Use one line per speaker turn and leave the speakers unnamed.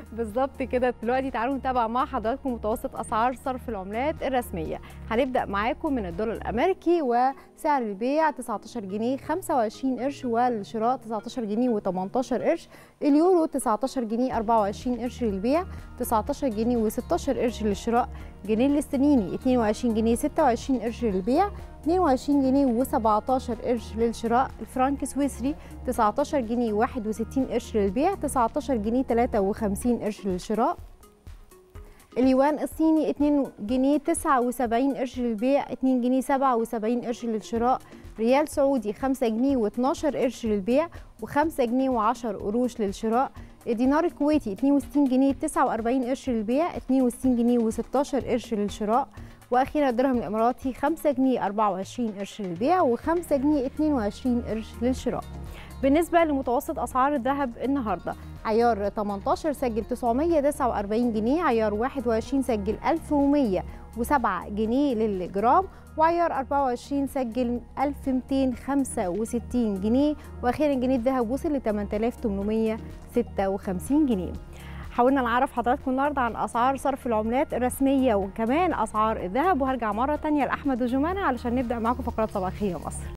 بالظبط كده دلوقتي تعالوا نتابع مع حضراتكم متوسط اسعار صرف العملات الرسميه هنبدا معاكم من الدولار الامريكي وسعر البيع 19 جنيه 25 قرش والشراء 19 جنيه و18 قرش اليورو 19 جنيه 24 قرش للبيع 19 جنيه و16 قرش للشراء جنيه الاسترليني 22 جنيه 26 قرش للبيع 22 جنيه و17 قرش للشراء الفرنك السويسري 19 جنيه 61 قرش للبيع 19 جنيه 53 قرش للشراء اليوان الصيني 2 جنيه 79 قرش للبيع 2 جنيه 77 قرش للشراء ريال سعودي 5 جنيه و12 قرش للبيع و5 جنيه و10 قروش للشراء الدينار الكويتي 62 جنيه 49 قرش للبيع 62 جنيه و16 قرش للشراء واخيرا الدرهم الاماراتي 5 جنيه 24 قرش للبيع و5 جنيه 22 قرش للشراء بالنسبه لمتوسط اسعار الذهب النهارده عيار 18 سجل 949 جنيه عيار 21 سجل 1107 جنيه للجرام وعيار 24 سجل 1265 جنيه واخيرا جنيه الذهب وصل ل 8856 جنيه حاولنا نعرف حضراتكم النهارده عن اسعار صرف العملات الرسميه وكمان اسعار الذهب وهرجع مره تانية لاحمد وجمانه علشان نبدا معاكم فقرات صباحيه مصر